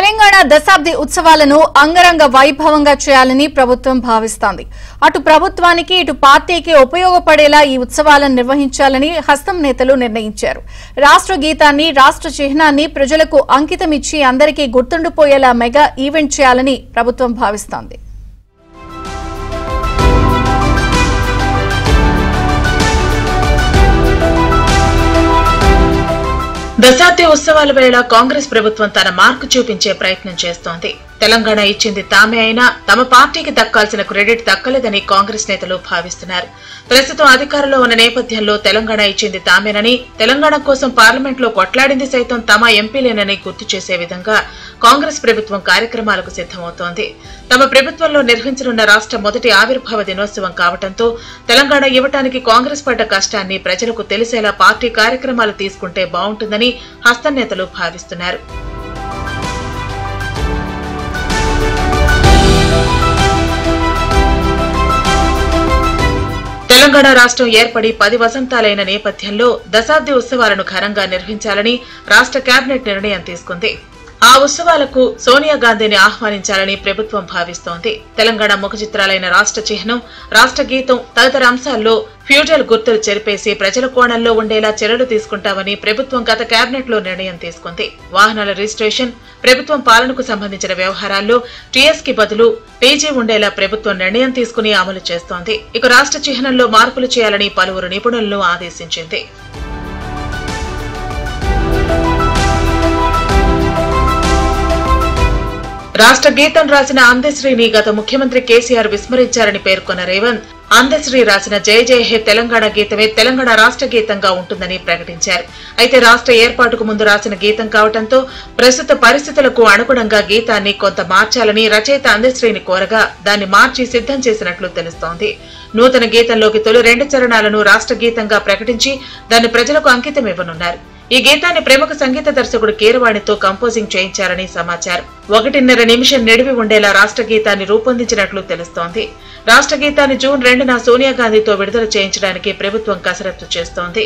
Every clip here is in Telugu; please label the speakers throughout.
Speaker 1: తెలంగాణ దశాబ్ది ఉత్సవాలను అంగరంగ వైభవంగా చేయాలని ప్రభుత్వం భావిస్తోంది అటు ప్రభుత్వానికి ఇటు పార్టీకి ఉపయోగపడేలా ఈ ఉత్సవాలను నిర్వహించాలని హస్తం నేతలు నిర్ణయించారు రాష్ట్ర గీతాన్ని రాష్ట్ర చిహ్నాన్ని ప్రజలకు అంకితమిచ్చి అందరికీ గుర్తుండిపోయేలా మెగా ఈవెంట్ చేయాలని ప్రభుత్వం భావిస్తోంది
Speaker 2: దశాబ్ది ఉత్సవాల వేళ కాంగ్రెస్ ప్రభుత్వం తన మార్కు చూపించే ప్రయత్నం చేస్తోంది తెలంగాణ ఇచ్చింది తామే అయినా తమ పార్టీకి దక్కాల్సిన క్రెడిట్ దక్కలేదని కాంగ్రెస్ నేతలు భావిస్తున్నారు ప్రస్తుతం అధికారంలో ఉన్న నేపథ్యంలో తెలంగాణ ఇచ్చింది తామేనని తెలంగాణ కోసం పార్లమెంట్లో కొట్లాడింది సైతం తమ ఎంపీలేనని గుర్తు చేసే విధంగా కాంగ్రెస్ ప్రభుత్వం కార్యక్రమాలకు సిద్దమవుతోంది తమ ప్రభుత్వంలో నిర్వహించనున్న రాష్ట్ర మొదటి ఆవిర్భావ దినోత్సవం కావడంతో తెలంగాణ ఇవ్వటానికి కాంగ్రెస్ పడ్డ కష్టాన్ని ప్రజలకు తెలిసేలా పార్టీ కార్యక్రమాలు తీసుకుంటే బాగుంటుందని హస్తం నేతలు భావిస్తున్నారు తెలంగాణ రాష్ట్రం ఏర్పడి పది వసంతాలైన నేపథ్యంలో దశాబ్ది ఉత్సవాలను ఘనంగా నిర్వహించాలని రాష్ట్ర కేబినెట్ నిర్ణయం తీసుకుంది ఆ ఉత్సవాలకు సోనియా గాంధీని ఆహ్వానించాలని ప్రభుత్వం భావిస్తోంది తెలంగాణ ముఖ చిత్రాలైన రాష్ట్ర చిహ్నం రాష్ట్ర గీతం తదితర అంశాల్లో ఫ్యూడల్ గుర్తులు చెరిపేసి ప్రజల కోణంలో ఉండేలా చర్యలు తీసుకుంటామని ప్రభుత్వం గత కేబినెట్ లో నిర్ణయం తీసుకుంది వాహనాల రిజిస్ట్రేషన్ ప్రభుత్వం పాలనకు సంబంధించిన వ్యవహారాల్లో టీఎస్ కి బదులు పేజీ ఉండేలా ప్రభుత్వం నిర్ణయం తీసుకుని అమలు చేస్తోంది ఇక రాష్ట్ర చిహ్నంలో మార్పులు చేయాలని పలువురు నిపుణులను ఆదేశించింది రాష్ట్ర గీతం రాసిన అందశ్రీని గత ముఖ్యమంత్రి కేసీఆర్ విస్మరించారని పేర్కొన్న రేవంత్ అందశ్రీ రాసిన జయ జయ హే తెలంగాణ గీతమే తెలంగాణ రాష్ట్ర గీతంగా ఉంటుందని ప్రకటించారు అయితే రాష్ట్ర ఏర్పాటుకు ముందు రాసిన గీతం కావడంతో ప్రస్తుత పరిస్థితులకు అనుగుణంగా గీతాన్ని కొంత మార్చాలని రచయిత అందశ్రీని కోరగా దాన్ని మార్చి సిద్ధం చేసినట్లు తెలుస్తోంది నూతన గీతంలోకి తొలి రెండు చరణాలను రాష్ట్ర గీతంగా ప్రకటించి దాన్ని ప్రజలకు అంకితం ఇవ్వనున్నారు ఈ గీతాన్ని ప్రముఖ సంగీత దర్శకుడు కీరవాణితో కంపోజింగ్ చేయించారని సమాచారం ఒకటిన్నర నిమిషం నిడివి ఉండేలా రాష్ట్ర గీతాన్ని రూపొందించినట్లు తెలుస్తోంది రాష్ట్ర గీతాన్ని జూన్ రెండున సోనియా గాంధీతో విడుదల చేయించడానికి ప్రభుత్వం కసరత్తు చేస్తోంది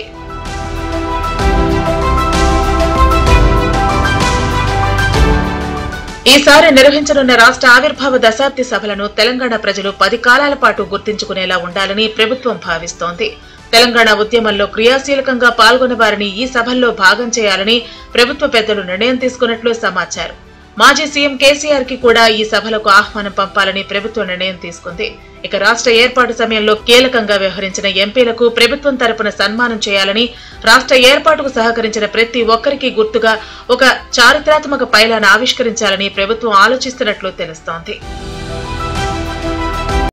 Speaker 2: ఈసారి నిర్వహించనున్న రాష్ట్ర ఆవిర్భావ దశాబ్ది సభలను తెలంగాణ ప్రజలు పది కాలాల పాటు గుర్తించుకునేలా ఉండాలని ప్రభుత్వం భావిస్తోంది తెలంగాణ ఉద్యమంలో క్రియాశీలకంగా పాల్గొన్న వారిని ఈ సభల్లో భాగం చేయాలని ప్రభుత్వ పెద్దలు నిర్ణయం తీసుకున్నట్లు సమాచారం మాజీ సీఎం కేసీఆర్ కి కూడా ఈ సభలకు ఆహ్వానం పంపాలని ప్రభుత్వం నిర్ణయం తీసుకుంది ఇక రాష్ట్ర ఏర్పాటు సమయంలో కీలకంగా వ్యవహరించిన ఎంపీలకు ప్రభుత్వం తరపున సన్మానం చేయాలని రాష్ట్ర ఏర్పాటుకు సహకరించిన ప్రతి ఒక్కరికి గుర్తుగా ఒక చారిత్రాత్మక పైలాను ఆవిష్కరించాలని ప్రభుత్వం ఆలోచిస్తున్నట్లు తెలుస్తోంది